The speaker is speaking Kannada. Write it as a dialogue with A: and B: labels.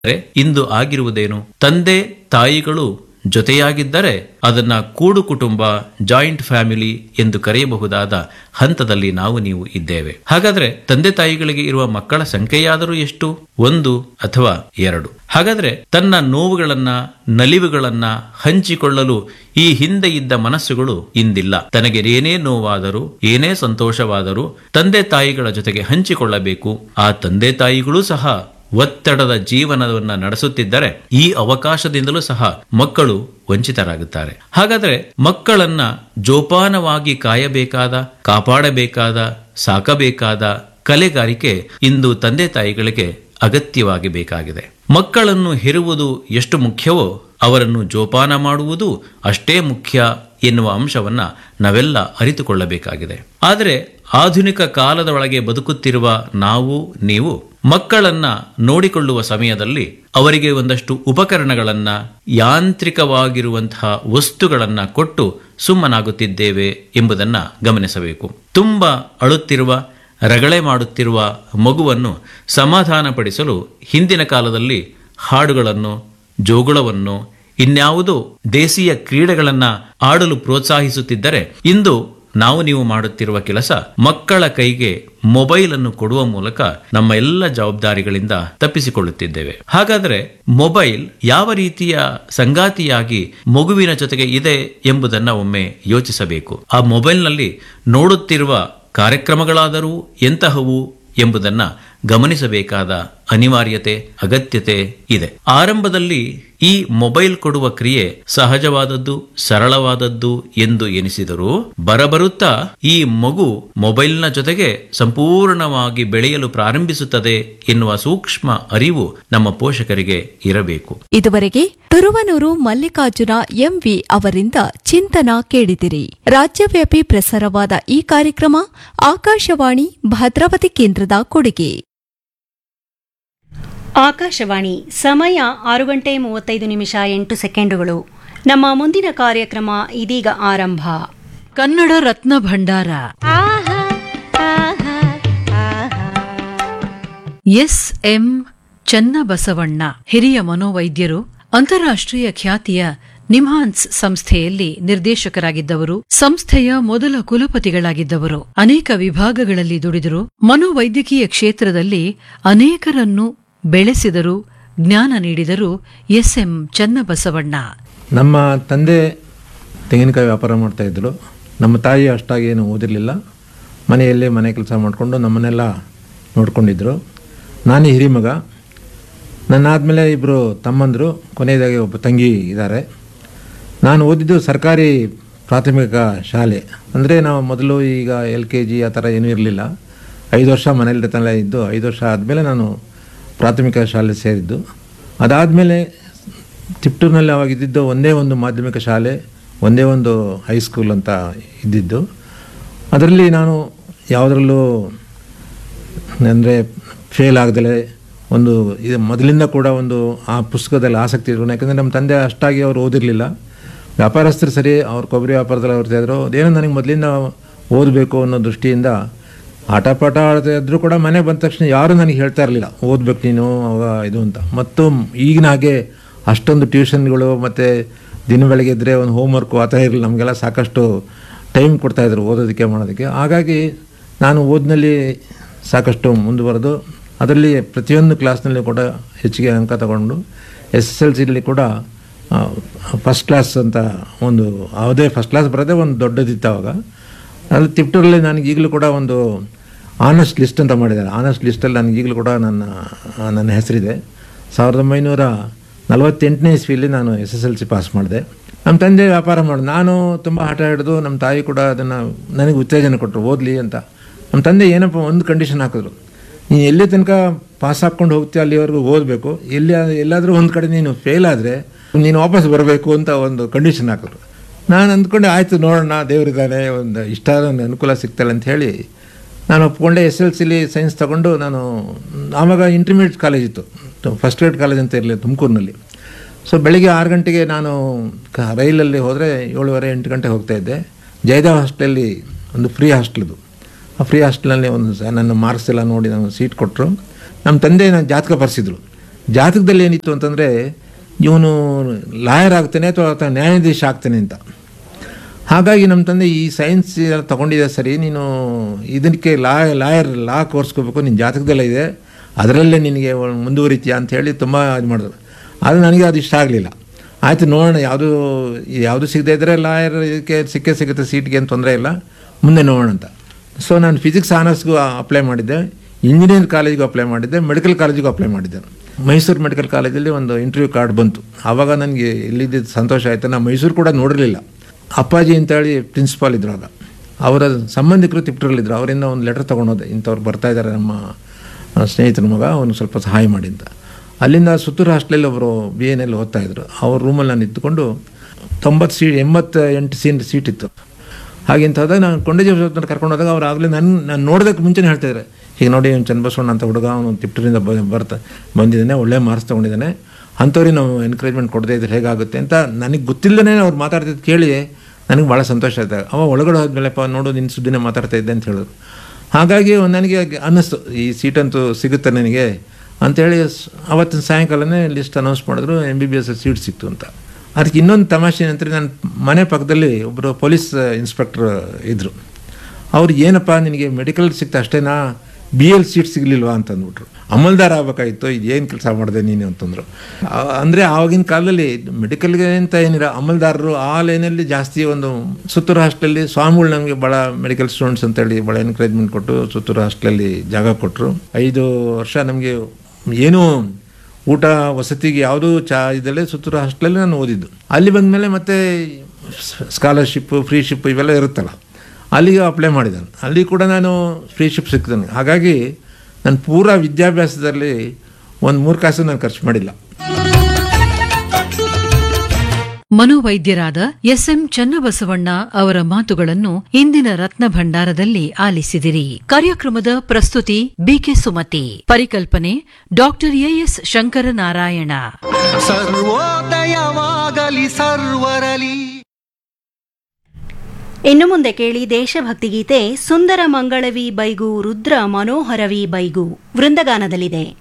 A: ಇಂದು ಆಗಿರುವುದೇನು ತಂದೆ ತಾಯಿಗಳು ಜೊತೆಯಾಗಿದ್ದರೆ ಅದನ್ನ ಕೂಡು ಕುಟುಂಬ ಜಾಯಿಂಟ್ ಫ್ಯಾಮಿಲಿ ಎಂದು ಕರೆಯಬಹುದಾದ ಹಂತದಲ್ಲಿ ನಾವು ನೀವು ಇದ್ದೇವೆ ಹಾಗಾದ್ರೆ ತಂದೆ ತಾಯಿಗಳಿಗೆ ಇರುವ ಮಕ್ಕಳ ಸಂಖ್ಯೆಯಾದರೂ ಎಷ್ಟು ಒಂದು ಅಥವಾ ಎರಡು ಹಾಗಾದ್ರೆ ತನ್ನ ನೋವುಗಳನ್ನ ನಲಿವುಗಳನ್ನ ಹಂಚಿಕೊಳ್ಳಲು ಈ ಹಿಂದೆ ಇದ್ದ ಮನಸ್ಸುಗಳು ಇಂದಿಲ್ಲ ತನಗೆ ಏನೇ ನೋವಾದರೂ ಏನೇ ಸಂತೋಷವಾದರೂ ತಂದೆ ತಾಯಿಗಳ ಜೊತೆಗೆ ಹಂಚಿಕೊಳ್ಳಬೇಕು ಆ ತಂದೆ ತಾಯಿಗಳೂ ಸಹ ಒತ್ತಡದ ಜೀವನವನ್ನ ನಡೆಸುತ್ತಿದ್ದರೆ ಈ ಅವಕಾಶದಿಂದಲೂ ಸಹ ಮಕ್ಕಳು ವಂಚಿತರಾಗುತ್ತಾರೆ ಹಾಗಾದ್ರೆ ಮಕ್ಕಳನ್ನ ಜೋಪಾನವಾಗಿ ಕಾಯಬೇಕಾದ ಕಾಪಾಡಬೇಕಾದ ಸಾಕಬೇಕಾದ ಕಲೆಗಾರಿಕೆ ಇಂದು ತಂದೆ ತಾಯಿಗಳಿಗೆ ಅಗತ್ಯವಾಗಿ ಬೇಕಾಗಿದೆ ಮಕ್ಕಳನ್ನು ಹೆರುವುದು ಎಷ್ಟು ಮುಖ್ಯವೋ ಅವರನ್ನು ಜೋಪಾನ ಮಾಡುವುದು ಅಷ್ಟೇ ಮುಖ್ಯ ಎನ್ನುವ ಅಂಶವನ್ನ ನಾವೆಲ್ಲ ಅರಿತುಕೊಳ್ಳಬೇಕಾಗಿದೆ ಆದರೆ ಆಧುನಿಕ ಕಾಲದ ಒಳಗೆ ಬದುಕುತ್ತಿರುವ ನಾವು ನೀವು ಮಕ್ಕಳನ್ನ ನೋಡಿಕೊಳ್ಳುವ ಸಮಯದಲ್ಲಿ ಅವರಿಗೆ ಒಂದಷ್ಟು ಉಪಕರಣಗಳನ್ನ ಯಾಂತ್ರಿಕವಾಗಿರುವಂತಹ ವಸ್ತುಗಳನ್ನ ಕೊಟ್ಟು ಸುಮ್ಮನಾಗುತ್ತಿದ್ದೇವೆ ಎಂಬುದನ್ನ ಗಮನಿಸಬೇಕು ತುಂಬಾ ಅಳುತ್ತಿರುವ ರಗಳೆ ಮಾಡುತ್ತಿರುವ ಮಗುವನ್ನು ಸಮಾಧಾನಪಡಿಸಲು ಹಿಂದಿನ ಕಾಲದಲ್ಲಿ ಹಾಡುಗಳನ್ನು ಜೋಗುಳವನ್ನು ಇನ್ಯಾವುದೋ ದೇಶೀಯ ಕ್ರೀಡೆಗಳನ್ನ ಆಡಲು ಪ್ರೋತ್ಸಾಹಿಸುತ್ತಿದ್ದರೆ ಇಂದು ನಾವು ನೀವು ಮಾಡುತ್ತಿರುವ ಕೆಲಸ ಮಕ್ಕಳ ಕೈಗೆ ಮೊಬೈಲ್ ಅನ್ನು ಕೊಡುವ ಮೂಲಕ ನಮ್ಮ ಎಲ್ಲ ಜವಾಬ್ದಾರಿಗಳಿಂದ ತಪ್ಪಿಸಿಕೊಳ್ಳುತ್ತಿದ್ದೇವೆ ಹಾಗಾದರೆ ಮೊಬೈಲ್ ಯಾವ ರೀತಿಯ ಸಂಗಾತಿಯಾಗಿ ಮಗುವಿನ ಜೊತೆಗೆ ಇದೆ ಎಂಬುದನ್ನ ಒಮ್ಮೆ ಯೋಚಿಸಬೇಕು ಆ ಮೊಬೈಲ್ನಲ್ಲಿ ನೋಡುತ್ತಿರುವ ಕಾರ್ಯಕ್ರಮಗಳಾದರೂ ಎಂತಹವು ಎಂಬುದನ್ನ ಗಮನಿಸಬೇಕಾದ ಅನಿವಾರ್ಯತೆ ಅಗತ್ಯತೆ ಇದೆ ಆರಂಭದಲ್ಲಿ ಈ ಮೊಬೈಲ್ ಕೊಡುವ ಕ್ರಿಯೆ ಸಹಜವಾದದ್ದು ಸರಳವಾದದ್ದು ಎಂದು ಎನಿಸಿದರೂ ಬರಬರುತ್ತಾ ಈ ಮಗು ಮೊಬೈಲ್ನ ಜೊತೆಗೆ ಸಂಪೂರ್ಣವಾಗಿ ಬೆಳೆಯಲು ಪ್ರಾರಂಭಿಸುತ್ತದೆ ಎನ್ನುವ ಸೂಕ್ಷ್ಮ ಅರಿವು ನಮ್ಮ ಪೋಷಕರಿಗೆ ಇರಬೇಕು
B: ಇದುವರೆಗೆ ತುರುವನೂರು ಮಲ್ಲಿಕಾರ್ಜುನ ಎಂವಿ ಅವರಿಂದ ಚಿಂತನ ಕೇಳಿದಿರಿ ರಾಜ್ಯವ್ಯಾಪಿ ಪ್ರಸಾರವಾದ ಈ ಕಾರ್ಯಕ್ರಮ ಆಕಾಶವಾಣಿ ಭದ್ರಾವತಿ ಕೇಂದ್ರದ ಕೊಡುಗೆ
C: ಆಕಾಶವಾಣಿ ಸಮಯ ಆರು ಗಂಟೆ ಮೂವತ್ತೈದು ನಿಮಿಷ ಎಂಟು ಸೆಕೆಂಡುಗಳು ನಮ್ಮ ಮುಂದಿನ ಕಾರ್ಯಕ್ರಮ ಇದೀಗ ಆರಂಭ
D: ಕನ್ನಡ ರತ್ನ ಭಂಡಾರ ಎಸ್ ಎಂ ಚನ್ನಬಸವಣ್ಣ ಹಿರಿಯ ಮನೋವೈದ್ಯರು ಅಂತಾರಾಷ್ಟ್ರೀಯ ಖ್ಯಾತಿಯ ನಿಮ್ಹಾನ್ಸ್ ಸಂಸ್ಥೆಯಲ್ಲಿ ನಿರ್ದೇಶಕರಾಗಿದ್ದವರು ಸಂಸ್ಥೆಯ ಮೊದಲ ಕುಲಪತಿಗಳಾಗಿದ್ದವರು ಅನೇಕ ವಿಭಾಗಗಳಲ್ಲಿ ದುಡಿದರು ಮನೋವೈದ್ಯಕೀಯ ಕ್ಷೇತ್ರದಲ್ಲಿ ಅನೇಕರನ್ನು ಬೆಳೆಸಿದರು ಜ್ಞಾನ ನೀಡಿದರು ಎಸ್ ಎಂ ಚನ್ನಬಸವಣ್ಣ
E: ನಮ್ಮ ತಂದೆ ತೆಂಗಿನಕಾಯಿ ವ್ಯಾಪಾರ ಮಾಡ್ತಾ ಇದ್ದರು ನಮ್ಮ ತಾಯಿ ಅಷ್ಟಾಗಿ ಏನು ಓದಿರಲಿಲ್ಲ ಮನೆಯಲ್ಲೇ ಮನೆ ಕೆಲಸ ಮಾಡಿಕೊಂಡು ನಮ್ಮನ್ನೆಲ್ಲ ನೋಡ್ಕೊಂಡಿದ್ರು ನಾನೇ ಹಿರಿಮಗ ನನ್ನ ಆದಮೇಲೆ ಇಬ್ಬರು ತಮ್ಮಂದರು ಕೊನೆಯದಾಗಿ ಒಬ್ಬ ತಂಗಿ ಇದ್ದಾರೆ ನಾನು ಓದಿದ್ದು ಸರ್ಕಾರಿ ಪ್ರಾಥಮಿಕ ಶಾಲೆ ಅಂದರೆ ನಾವು ಮೊದಲು ಈಗ ಎಲ್ ಕೆ ಜಿ ಆ ಥರ ಏನೂ ಇರಲಿಲ್ಲ ಐದು ವರ್ಷ ಮನೇಲಿ ತಲೆ ಇದ್ದು ಐದು ವರ್ಷ ಆದಮೇಲೆ ನಾನು ಪ್ರಾಥಮಿಕ ಶಾಲೆ ಸೇರಿದ್ದು ಅದಾದಮೇಲೆ ತಿಪ್ಟೂರಿನಲ್ಲಿ ಅವಾಗ ಇದ್ದಿದ್ದು ಒಂದೇ ಒಂದು ಮಾಧ್ಯಮಿಕ ಶಾಲೆ ಒಂದೇ ಒಂದು ಹೈಸ್ಕೂಲ್ ಅಂತ ಇದ್ದಿದ್ದು ಅದರಲ್ಲಿ ನಾನು ಯಾವುದರಲ್ಲೂ ಅಂದರೆ ಫೇಲ್ ಆಗದಲೇ ಒಂದು ಇದು ಮೊದಲಿಂದ ಕೂಡ ಒಂದು ಆ ಪುಸ್ತಕದಲ್ಲಿ ಆಸಕ್ತಿ ಇದ್ರು ಯಾಕಂದರೆ ನಮ್ಮ ತಂದೆ ಅಷ್ಟಾಗಿ ಅವರು ಓದಿರಲಿಲ್ಲ ವ್ಯಾಪಾರಸ್ಥರು ಸರಿ ಅವ್ರ ಕೊಬ್ಬರಿ ವ್ಯಾಪಾರದಲ್ಲಿ ಅವ್ರು ಇದ್ರು ಅದೇನೋ ನನಗೆ ಮೊದಲಿಂದ ಓದಬೇಕು ಅನ್ನೋ ದೃಷ್ಟಿಯಿಂದ ಆಟ ಪಾಠ ಆಡ್ತಾ ಇದ್ರೂ ಕೂಡ ಮನೆಗೆ ಬಂದ ತಕ್ಷಣ ಯಾರೂ ನನಗೆ ಹೇಳ್ತಾ ಇರಲಿಲ್ಲ ಓದ್ಬೇಕು ನೀನು ಅವಾಗ ಇದು ಅಂತ ಮತ್ತು ಈಗಿನ ಹಾಗೆ ಅಷ್ಟೊಂದು ಟ್ಯೂಷನ್ಗಳು ಮತ್ತು ದಿನ ಬೆಳಗ್ಗೆ ಇದ್ದರೆ ಒಂದು ಹೋಮ್ವರ್ಕು ಆ ಥರ ಇರಲಿಲ್ಲ ನಮಗೆಲ್ಲ ಸಾಕಷ್ಟು ಟೈಮ್ ಕೊಡ್ತಾಯಿದ್ರು ಓದೋದಕ್ಕೆ ಮಾಡೋದಕ್ಕೆ ಹಾಗಾಗಿ ನಾನು ಓದಿನಲ್ಲಿ ಸಾಕಷ್ಟು ಮುಂದುವರೆದು ಅದರಲ್ಲಿ ಪ್ರತಿಯೊಂದು ಕ್ಲಾಸ್ನಲ್ಲಿ ಕೂಡ ಹೆಚ್ಚಿಗೆ ಅಂಕ ತಗೊಂಡು ಎಸ್ ಎಸ್ ಎಲ್ ಸಿಲಿ ಕೂಡ ಫಸ್ಟ್ ಕ್ಲಾಸ್ ಅಂತ ಒಂದು ಯಾವುದೇ ಫಸ್ಟ್ ಕ್ಲಾಸ್ ಬರೋದೇ ಒಂದು ದೊಡ್ಡದಿತ್ತು ಅವಾಗ ಅಲ್ಲಿ ತಿಪ್ಟೂರಲ್ಲಿ ನನಗೆ ಈಗಲೂ ಕೂಡ ಒಂದು ಆನೆಸ್ಟ್ ಲಿಸ್ಟ್ ಅಂತ ಮಾಡಿದ್ದಾರೆ ಆನೆಸ್ಟ್ ಲಿಸ್ಟಲ್ಲಿ ನನಗೆ ಈಗಲೂ ಕೂಡ ನನ್ನ ನನ್ನ ಹೆಸರಿದೆ ಸಾವಿರದ ಒಂಬೈನೂರ ನಲವತ್ತೆಂಟನೇ ಇಸ್ವಿಯಲ್ಲಿ ನಾನು S S L C pass ಮಾಡಿದೆ ನಮ್ಮ ತಂದೆ ವ್ಯಾಪಾರ ಮಾಡಿ ನಾನು ತುಂಬ ಆಟ ಹಿಡಿದು ನಮ್ಮ ತಾಯಿ ಕೂಡ ಅದನ್ನು ನನಗೆ ಉತ್ತೇಜನ ಕೊಟ್ಟರು ಓದಲಿ ಅಂತ ನಮ್ಮ ತಂದೆ ಏನಪ್ಪ ಒಂದು ಕಂಡೀಷನ್ ಹಾಕಿದ್ರು ನೀನು ಎಲ್ಲಿ ತನಕ ಪಾಸ್ ಹಾಕ್ಕೊಂಡು ಹೋಗ್ತೀಯ ಅಲ್ಲಿವರೆಗೂ ಓದಬೇಕು ಎಲ್ಲಿ ಎಲ್ಲಾದರೂ ಒಂದು ಕಡೆ ನೀನು ಫೇಲ್ ಆದರೆ ನೀನು ವಾಪಸ್ ಬರಬೇಕು ಅಂತ ಒಂದು ಕಂಡೀಷನ್ ಹಾಕಿದ್ರು ನಾನು ಅಂದ್ಕೊಂಡೆ ಆಯಿತು ನೋಡೋಣ ದೇವರಿದ್ದಾನೆ ಒಂದು ಇಷ್ಟ ನನಗೆ ಅನುಕೂಲ ಸಿಗ್ತಲ್ಲ ಅಂತ ಹೇಳಿ ನಾನು ಒಪ್ಕೊಂಡೆ ಎಸ್ ಎಲ್ ಸಿಲಿ ಸೈನ್ಸ್ ತಗೊಂಡು ನಾನು ಆವಾಗ ಇಂಟರ್ಮೀಡಿಯೇಟ್ ಕಾಲೇಜ್ ಇತ್ತು ಫಸ್ಟ್ ಗ್ರೇಡ್ ಕಾಲೇಜ್ ಅಂತ ಇರಲಿಲ್ಲ ತುಮಕೂರಿನಲ್ಲಿ ಸೊ ಬೆಳಿಗ್ಗೆ ಆರು ಗಂಟೆಗೆ ನಾನು ಕ ರೈಲಲ್ಲಿ ಹೋದರೆ ಏಳುವರೆ ಎಂಟು ಗಂಟೆಗೆ ಹೋಗ್ತಾಯಿದ್ದೆ ಜಯದೇವ್ ಹಾಸ್ಟೆಲಲ್ಲಿ ಒಂದು ಫ್ರೀ ಹಾಸ್ಟೆಲ್ದು ಆ ಫ್ರೀ ಹಾಸ್ಟೆಲಲ್ಲಿ ಒಂದು ಸ ನನ್ನ ಮಾರ್ಕ್ಸ್ ಎಲ್ಲ ನೋಡಿ ನಾನು ಸೀಟ್ ಕೊಟ್ಟರು ನಮ್ಮ ತಂದೆ ನಾನು ಜಾತಕ ಬರ್ಸಿದ್ರು ಜಾತಕದಲ್ಲಿ ಏನಿತ್ತು ಅಂತಂದರೆ ಇವನು ಲಾಯರ್ ಆಗ್ತಾನೆ ಅಥವಾ ಆತ ನ್ಯಾಯಾಧೀಶ ಆಗ್ತಾನೆ ಅಂತ ಹಾಗಾಗಿ ನಮ್ಮ ತಂದೆ ಈ ಸೈನ್ಸ್ ಎಲ್ಲ ತೊಗೊಂಡಿದೆ ಸರಿ ನೀನು ಇದಕ್ಕೆ ಲಾ ಲಾಯರ್ ಲಾ ಕೋರ್ಸ್ಕೋಬೇಕು ನಿನ್ನ ಜಾತಕದಲ್ಲೇ ಇದೆ ಅದರಲ್ಲೇ ನಿನಗೆ ಮುಂದುವರಿತೀಯ ಅಂತ ಹೇಳಿ ತುಂಬ ಇದು ಮಾಡಿದ್ರು ಆದರೆ ನನಗೆ ಅದು ಇಷ್ಟ ಆಗಲಿಲ್ಲ ಆಯಿತು ನೋಡೋಣ ಯಾವುದು ಯಾವುದು ಸಿಗದೇ ಇದ್ದರೆ ಲಾಯರ್ ಇದಕ್ಕೆ ಸಿಕ್ಕೇ ಸಿಗುತ್ತೆ ಸೀಟ್ಗೆ ಏನು ತೊಂದರೆ ಇಲ್ಲ ಮುಂದೆ ನೋಡೋಣ ಅಂತ ಸೊ ನಾನು ಫಿಸಿಕ್ಸ್ ಆನರ್ಸ್ಗೂ ಅಪ್ಲೈ ಮಾಡಿದ್ದೆ ಇಂಜಿನಿಯರಿಂಗ್ ಕಾಲೇಜಿಗೂ ಅಪ್ಲೈ ಮಾಡಿದ್ದೆ ಮೆಡಿಕಲ್ ಕಾಲೇಜಿಗೂ ಅಪ್ಲೈ ಮಾಡಿದ್ದೆ ಮೈಸೂರು ಮೆಡಿಕಲ್ ಕಾಲೇಜಲ್ಲಿ ಒಂದು ಇಂಟರ್ವ್ಯೂ ಕಾರ್ಡ್ ಬಂತು ಆವಾಗ ನನಗೆ ಇಲ್ಲಿದ್ದ ಸಂತೋಷ ಆಯಿತು ನಾನು ಮೈಸೂರು ಕೂಡ ನೋಡಿರಲಿಲ್ಲ ಅಪ್ಪಾಜಿ ಅಂತೇಳಿ ಪ್ರಿನ್ಸಿಪಾಲ್ ಇದ್ರು ಆಗ ಅವರ ಸಂಬಂಧಿಕರು ತಿಪ್ಟೂರಲ್ಲಿದ್ದರು ಅವರಿಂದ ಒಂದು ಲೆಟರ್ ತೊಗೊಂಡೋದೆ ಇಂಥವ್ರು ಬರ್ತಾ ಇದ್ದಾರೆ ನಮ್ಮ ಆ, ಸ್ನೇಹಿತರ ಮಗ ಅವನು ಸ್ವಲ್ಪ ಸಹಾಯ ಮಾಡಿ ಅಂತ ಅಲ್ಲಿಂದ ಸುತ್ತೂರು ಹಾಸ್ಟೆಲಲ್ಲಿ ಒಬ್ಬರು ಬಿ ಎನ್ ಎಲ್ ಓದ್ತಾ ಇದ್ರು ಅವ್ರ ರೂಮಲ್ಲಿ ನಾನು ಇದ್ದುಕೊಂಡು ತೊಂಬತ್ತು ಸೀಟ್ ಎಂಬತ್ತು ಎಂಟು ಸೀಟ್ ಸೀಟ್ ಇತ್ತು ಹಾಗೆಂತ ಹೋದಾಗ ನಾನು ಕೊಂಡೇಜಿ ಬಸವಣ್ಣನ ಕರ್ಕೊಂಡು ಹೋದಾಗ ಅವ್ರು ಆಗಲೇ ನನ್ನ ನಾನು ನೋಡೋದಕ್ಕೆ ಮುಂಚೆನೇ ಹೇಳ್ತಿದ್ದಾರೆ ಈಗ ನೋಡಿ ಇವ್ನು ಚನ್ನಬಸವಣ್ಣ ಅಂತ ಹುಡುಗ ಅವನು ತಿಪ್ಟೂರಿಂದ ಬ ಬರ್ತಾ ಬಂದಿದ್ದಾನೆ ಒಳ್ಳೆ ಮಾರ್ಕ್ಸ್ ತೊಗೊಂಡಿದ್ದಾನೆ ಅಂಥವ್ರಿಗೆ ನಾವು ಎನ್ಕರೇಜ್ಮೆಂಟ್ ಕೊಡದೇ ಇದ್ರೆ ಹೇಗಾಗುತ್ತೆ ಅಂತ ನನಗೆ ಗೊತ್ತಿಲ್ಲದೇ ಅವ್ರು ಮಾತಾಡ್ತಿದ್ದು ಕೇಳಿ ನನಗೆ ಭಾಳ ಸಂತೋಷ ಆಯ್ತು ಅವ ಒಳಗಡೆ ಹೋದ್ಮೇಲೆಪ್ಪ ನೋಡು ನಿನ್ನ ಸುದ್ದಿನೇ ಮಾತಾಡ್ತಾ ಇದ್ದೆ ಅಂತ ಹೇಳಿದ್ರು ಹಾಗಾಗಿ ನನಗೆ ಅನ್ನಿಸ್ತು ಈ ಸೀಟಂತೂ ಸಿಗುತ್ತೆ ನನಗೆ ಅಂಥೇಳಿ ಸ್- ಅವತ್ತಿನ ಸಾಯಂಕಾಲನೇ ಲಿಸ್ಟ್ ಅನೌನ್ಸ್ ಮಾಡಿದ್ರು M B B S seat ಸಿಕ್ತು ಅಂತ ಅದಕ್ಕೆ ಇನ್ನೊಂದು ತಮಾಷೆ ಏನಂದ್ರೆ ನನ್ನ ಮನೆ ಪಕ್ಕದಲ್ಲಿ ಒಬ್ಬರು ಪೊಲೀಸ್ ಇನ್ಸ್ಪೆಕ್ಟರ್ ಇದ್ದರು ಅವ್ರು ಏನಪ್ಪ ನಿನಗೆ ಮೆಡಿಕಲ್ ಸಿಕ್ತ ಅಷ್ಟೇನಾ ಬಿ ಎಲ್ ಸೀಟ್ ಸಿಗಲಿಲ್ವಾ ಅಂತ ಅಂದ್ಬಿಟ್ರು ಅಮಲ್ದಾರ್ ಆಗ್ಬೇಕಾಗಿತ್ತು ಏನು ಕೆಲಸ ಮಾಡಿದೆ ನೀನು ಅಂತಂದರು ಆ- ಅಂದರೆ ಆವಾಗಿನ ಕಾಲದಲ್ಲಿ ಮೆಡಿಕಲ್ಗೆ ಅಂತ ಏನಿಲ್ಲ ಅಮಲ್ದಾರರು ಆ ಲೈನಲ್ಲಿ ಜಾಸ್ತಿ ಒಂದು ಸುತ್ತೂರು ಹಾಸ್ಟೆಲಲ್ಲಿ ಸ್ವಾಮಿಗಳು ನಮಗೆ ಭಾಳ ಮೆಡಿಕಲ್ ಸ್ಟೂಡೆಂಟ್ಸ್ ಅಂತೇಳಿ ಭಾಳ ಎನ್ಕರೇಜ್ಮೆಂಟ್ ಕೊಟ್ಟು ಸುತ್ತೂರು ಹಾಸ್ಟೆಲಲ್ಲಿ ಜಾಗ ಕೊಟ್ಟರು ಐದು ವರ್ಷ ನಮಗೆ ಏನೂ ಊಟ ವಸತಿಗೆ ಯಾವುದೂ ಚಾ ಇದಲ್ಲೇ ಸುತ್ತೂರು ಹಾಸ್ಟೆಲಲ್ಲಿ ನಾನು ಓದಿದ್ದು ಅಲ್ಲಿ ಬಂದಮೇಲೆ ಮತ್ತೆ ಸ್ಕಾಲರ್ಶಿಪ್ಪು ಫ್ರೀಶಿಪ್ ಇವೆಲ್ಲ ಇರುತ್ತಲ್ಲ ಅಲ್ಲಿಗೆ ಅಪ್ಲೈ ಮಾಡಿದ್ದಾನೆ ಅಲ್ಲಿ ಕೂಡ ನಾನು ಫ್ರೀಶಿಪ್ ಸಿಕ್ಕಿದ್ದಾನೆ ಹಾಗಾಗಿ ನನ್ನ ಪೂರಾ ವಿದ್ಯಾಭ್ಯಾಸದಲ್ಲಿ ಒಂದು ಮೂರು ಕಾಸು ನಾನು ಖರ್ಚು ಮಾಡಿಲ್ಲ
D: ಮನೋವೈದ್ಯರಾದ ಎಸ್ಎಂ ಚನ್ನಬಸವಣ್ಣ ಅವರ ಮಾತುಗಳನ್ನು ಇಂದಿನ ರತ್ನ ಭಂಡಾರದಲ್ಲಿ ಆಲಿಸಿದಿರಿ ಕಾರ್ಯಕ್ರಮದ ಪ್ರಸ್ತುತಿ ಬಿಕೆ ಸುಮತಿ ಪರಿಕಲ್ಪನೆ ಡಾಕ್ಟರ್ ಎಎಸ್ ಶಂಕರನಾರಾಯಣ
F: ಸರ್ವೋದಯವಾಗಲಿ ಸರ್ವರಲಿ
C: ಇನ್ನು ಮುಂದೆ ಕೇಳಿ ದೇಶಭಕ್ತಿ ಗೀತೆ ಸುಂದರ ಮಂಗಳವಿ ಬೈಗು ರುದ್ರ ಮನೋಹರವಿ ಬೈಗು ವೃಂದಗಾನದಲ್ಲಿದೆ